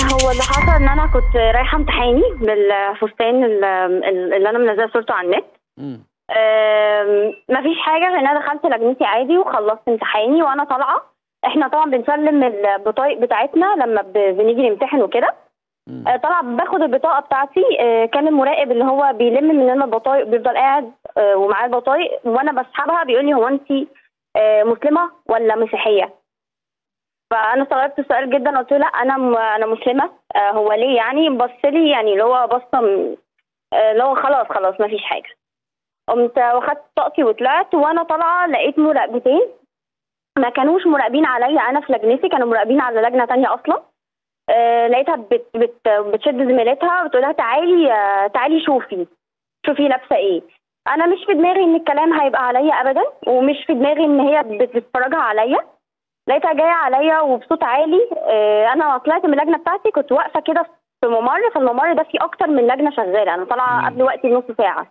هو اللي حصل ان انا كنت رايحه امتحاني بالفستان ال- ال- اللي انا منزله صورته على النت مم. أم، مفيش حاجه غير ان انا دخلت لجنتي عادي وخلصت امتحاني وانا طالعه احنا طبعا بنسلم البطايق بتاعتنا لما ب- بنيجي نمتحن وكده مم. آه، طالعه باخد البطاقه بتاعتي آه، كان المراقب اللي هو بيلم مننا البطايق بيفضل قاعد آه، ومعاه البطايق وانا بسحبها بيقول لي هو انت آه، مسلمه ولا مسيحيه فانا استغربت السؤال جدا قلت له لا انا م- انا مسلمه آه، هو ليه يعني بص لي يعني اللي هو بصه م- آه، اللي هو خلاص خلاص ما فيش حاجه قمت واخدت طاقتي وطلعت وانا طالعه لقيت مراقبتين ما كانوش مراقبين عليا انا في لجنتي كانوا مراقبين على لجنه تانية اصلا آه، لقيتها بت بت بتشد زميلتها بتقول لها تعالي آه، تعالي شوفي شوفي لابسه ايه انا مش في دماغي ان الكلام هيبقى عليا ابدا ومش في دماغي ان هي بت- بتتفرجها عليا لقيتها جايه عليا وبصوت عالي آه، انا طلعت من اللجنه بتاعتي كنت واقفه كده في ممر في الممر ده في اكتر من لجنه شغاله انا طالعه مم. قبل وقتي بنص ساعه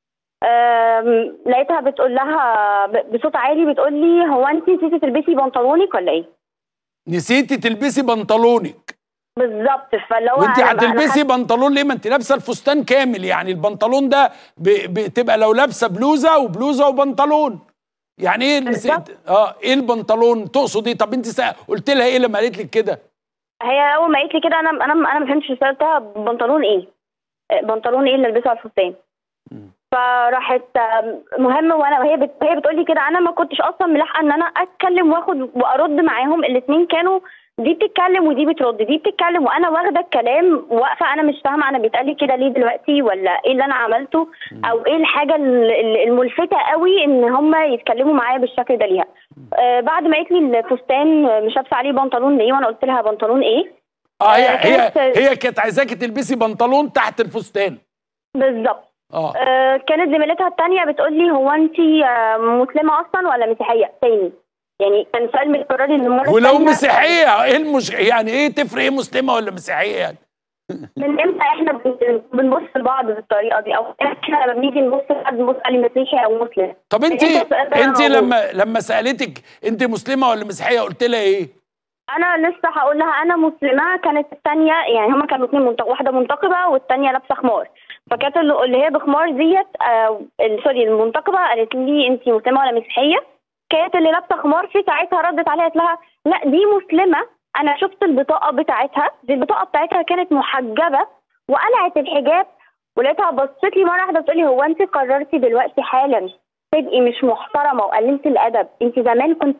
آم، لقيتها بتقول لها ب- بصوت عالي بتقول لي هو انت نسيتي تلبسي بنطلونك ولا ايه نسيتي تلبسي بنطلونك بالظبط فاللي هو وانت أنا- أنا هتلبسي بنطلون ليه ما انت لابسه الفستان كامل يعني البنطلون ده ب- بتبقى لو لابسه بلوزه وبلوزه وبنطلون يعني ايه نسيت بالظبط. اه ايه البنطلون تقصد ايه طب انت سأ... قلت لها ايه لما قالت لك كده هي اول ما قالت لي كده انا انا انا ما فهمتش سالتها بنطلون ايه آه، بنطلون ايه اللي البسه على الفستان مم. فراحت آم، مهم وانا وهي بت... هي بتقول لي كده انا ما كنتش اصلا ملاحقه ان انا اتكلم واخد وارد معاهم الاثنين كانوا دي بتتكلم ودي بترد دي بتتكلم وانا واخده الكلام واقفه انا مش فاهمه انا بيتقال لي كده ليه دلوقتي ولا ايه اللي انا عملته او ايه الحاجه ال- ال- الملفته قوي ان هم يتكلموا معايا بالشكل ده ليها آه بعد ما قالت لي الفستان مش لابسه عليه بنطلون ليه وانا قلت لها بنطلون ايه اه هي آه، هي كانت- هي كانت عايزاكي تلبسي بنطلون تحت الفستان بالظبط اه آه، كانت زميلتها التانية بتقول لي هو انت مسلمة اصلا ولا مسيحية تاني يعني كان سؤال متكرر لي المرة ولو التانية. مسيحيه ايه المش... يعني ايه تفرق ايه مسلمه ولا مسيحيه يعني من امتى احنا بن- بنبص لبعض بالطريقة دي او احنا لما بنيجي نبص لحد بنبص عليه مسيحي او مسلم طب انت انت السؤال ده انت موجود. لما لما سالتك انت مسلمه ولا مسيحيه قلت لها ايه انا لسه هقول لها انا مسلمة كانت التانية يعني هما كانوا اتنين منتق... واحدة منتقبة والتانية لابسة خمار فكانت اللي اللي هي بخمار ديت آه ال- سوري المنتقبة قالت لي انت مسلمة ولا مسيحية كانت اللي لابسه خمار في ساعتها ردت عليها قالت لها لا دي مسلمه انا شفت البطاقه بتاعتها دي البطاقه بتاعتها كانت محجبه وقلعت الحجاب ولقيتها بصت لي مره واحده بتقول لي هو انت قررتي دلوقتي حالا تبقي مش محترمه وقللتي الادب انت زمان كنت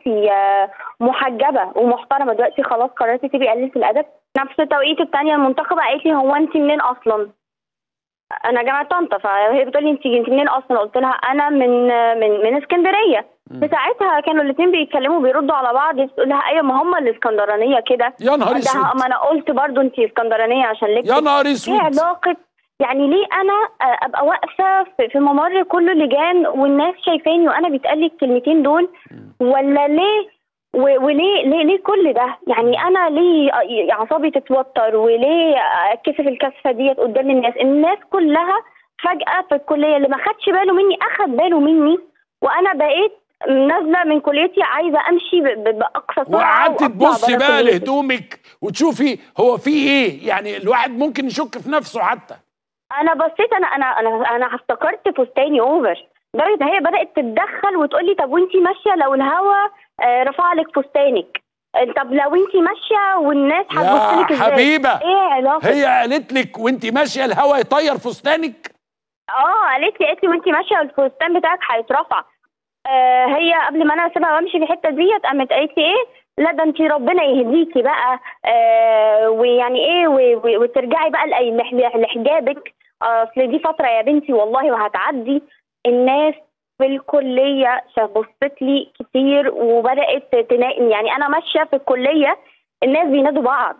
محجبه ومحترمه دلوقتي خلاص قررتي تبقي قللتي الادب نفس التوقيت الثانيه المنتخبه قالت لي هو انت منين اصلا انا جامعه طنطا فهي بتقول لي انت انت منين اصلا قلت لها انا من من من اسكندريه في ساعتها كانوا الاثنين بيتكلموا بيردوا على بعض بتقول لها ايوه ما هم الاسكندرانيه كده يا نهار ده اسود ما انا قلت برضو انت اسكندرانيه عشان لك يا نهار ايه اسود علاقه يعني ليه انا آه، ابقى واقفه في- في ممر كله لجان والناس شايفاني وانا بيتقال لي الكلمتين دول ولا ليه و- وليه ليه ليه كل ده يعني انا ليه آه، اعصابي تتوتر وليه اتكسف الكسفه ديت قدام الناس الناس كلها فجاه في الكليه اللي ما خدش باله مني اخد باله مني وانا بقيت نازله من كليتي عايزه امشي ب- ب- باقصى سرعه وقعدتي وأطلع تبصي برا بقى كليتي. لهدومك وتشوفي هو في ايه يعني الواحد ممكن يشك في نفسه حتى انا بصيت انا انا انا انا افتكرت فستاني اوفر لدرجه ان هي بدات تتدخل وتقول لي طب وانتي ماشيه لو الهوا آه، رفع لك فستانك آه، طب لو انتي ماشيه والناس هتبص يا لك ازاي حبيبه ايه علاقه هي قالت لك وانت ماشيه الهوا يطير فستانك اه قالت لي قالت لي وانتي ماشيه الفستان بتاعك هيترفع آه هي قبل ما انا اسيبها وامشي في الحته ديت قامت قالت لي ايه لا ده انتي ربنا يهديكي بقى آه ويعني ايه و- و- وترجعي بقى لأي- لح- لحجابك آه، اصل دي فتره يا بنتي والله وهتعدي الناس في الكليه بصت لي كتير وبدات تناقم يعني انا ماشيه في الكليه الناس بينادوا بعض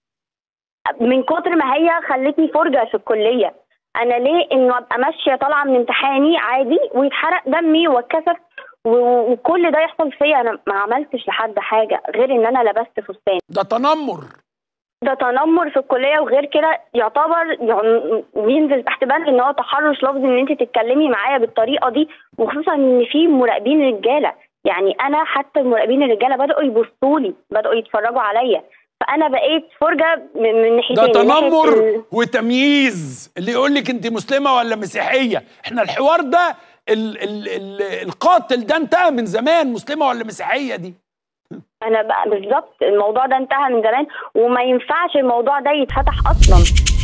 من كتر ما هي خلتني فرجه في الكليه انا ليه انه ابقى ماشيه طالعه من امتحاني عادي ويتحرق دمي واتكسف و- وكل ده يحصل فيا انا ما عملتش لحد حاجه غير ان انا لبست فستان ده تنمر ده تنمر في الكليه وغير كده يعتبر يعني بينزل تحت بند ان هو تحرش لفظي ان انت تتكلمي معايا بالطريقه دي وخصوصا ان في مراقبين رجاله يعني انا حتى المراقبين الرجاله بداوا يبصوا لي بداوا يتفرجوا عليا فانا بقيت فرجه من من ده ناحيتين من ناحية تنمر ال- وتمييز اللي يقول لك انت مسلمه ولا مسيحيه احنا الحوار ده ال ال ال القاتل ده انتهى من زمان مسلمه ولا مسيحيه دي انا بقى بالظبط الموضوع ده انتهى من زمان وما ينفعش الموضوع ده يتفتح اصلا